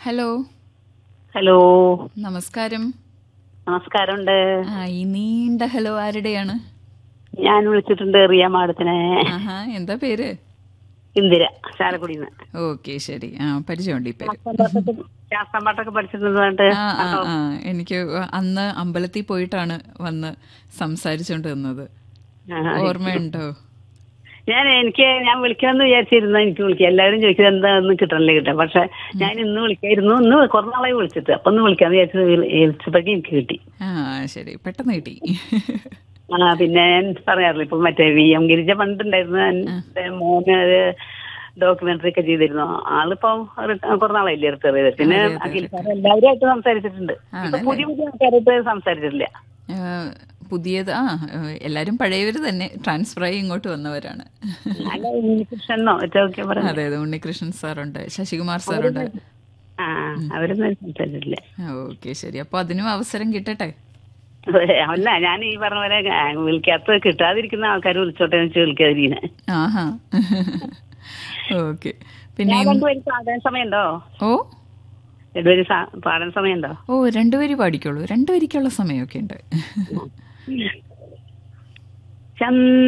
hello hello നമസ്കാരം നമസ്കാരമുണ്ട് ആ ഈ നീണ്ട ഹലോ ആരുടെയാണ് ഞാൻ വിളിച്ചിട്ടുണ്ട് റിയ മാഡത്തിനെ ആഹാ എന്താ പേര് ഇന്ദിര ചാലക്കുടിന്ന് ഓക്കെ ശരി ആ പരിചയമുണ്ട് ഈ പേര് ശാസ്ത്രം പാട്ടൊക്കെ പഠിച്ചിട്ടുണ്ട് ആ ആ ആ എനിക്ക് അന്ന് അമ്പലത്തിൽ പോയിട്ടാണ് വന്ന് സംസാരിച്ചോണ്ട് നിന്നത് ഓർമ്മയുണ്ടോ ഞാൻ എനിക്ക് ഞാൻ വിളിക്കണമെന്ന് വിചാരിച്ചിരുന്നു എനിക്ക് വിളിക്കാം എല്ലാവരും ചോദിച്ചത് എന്താന്ന് കിട്ടണല്ലേ കിട്ടാം പക്ഷെ ഞാൻ ഇന്ന് വിളിക്കായിരുന്നു ഇന്ന് കുറേ നാളായി വിളിച്ചിട്ട് അപ്പൊ ഒന്ന് വിളിക്കാന്ന് വിചാരിച്ചത് വിളിച്ചപ്പോഴേക്കും എനിക്ക് കിട്ടി ആ ശരി പെട്ടെന്ന് കിട്ടി ആ പിന്നെ ഞാൻ പറയാറില്ല ഇപ്പൊ മറ്റേ വി എം ഗിരിജ പണ്ടുണ്ടായിരുന്നു എന്റെ മോന് ഒരു ഡോക്യുമെന്ററി ഒക്കെ ചെയ്തിരുന്നു ആളിപ്പം റിട്ട- കുറെ നാളായില്ലേ റിട്ടയർ ചെയ്തത് പിന്നെ അഖിൽ സാർ എല്ലാവരുമായിട്ട് സംസാരിച്ചിട്ടുണ്ട് ഇപ്പൊ പുതിയ പുതിയ ആൾക്കാരായിട്ട് സംസാരിച്ചിട്ടില്ല ആ, പുതിയത് ആ എല്ലാരും പഴയവര് തന്നെ ട്രാൻസ്ഫർ ആയി ഇങ്ങോട്ട് വന്നവരാണ് അല്ല ഉണ്ണികൃഷ്ണനോ മറ്റൊക്കെ പറഞ്ഞു അതെ അതെ ഉണ്ണികൃഷ്ണൻ സാറുണ്ട് ശശികുമാർ സാറുണ്ട് ആ അവരൊന്നും സംസാരിച്ചിട്ടില്ല ഓക്കെ ശരി അപ്പൊ അതിനും അവസരം കിട്ടട്ടെ അല്ല ഞാൻ ഈ പറഞ്ഞ പോലെ ആ, വിളിക്കാത്ത കിട്ടാതിരിക്കുന്ന ആൾക്കാർ വിളിച്ചോട്ടെ എന്ന് വെച്ച് വിളിക്കാതിരിക്കുന്നത് ആഹാ ഓക്കെ പിന്നെ ഞാൻ രണ്ടുപേരും പാടാൻ സമയമുണ്ടോ ഓ രണ്ടുപേരും സാ- പാടാൻ സമയമുണ്ടോ ഓ രണ്ടുപേര് പാടിക്കോളൂ രണ്ടുപേരിക്കുള്ള സമയമൊക്കെ ഉണ്ട് ചന്ദ്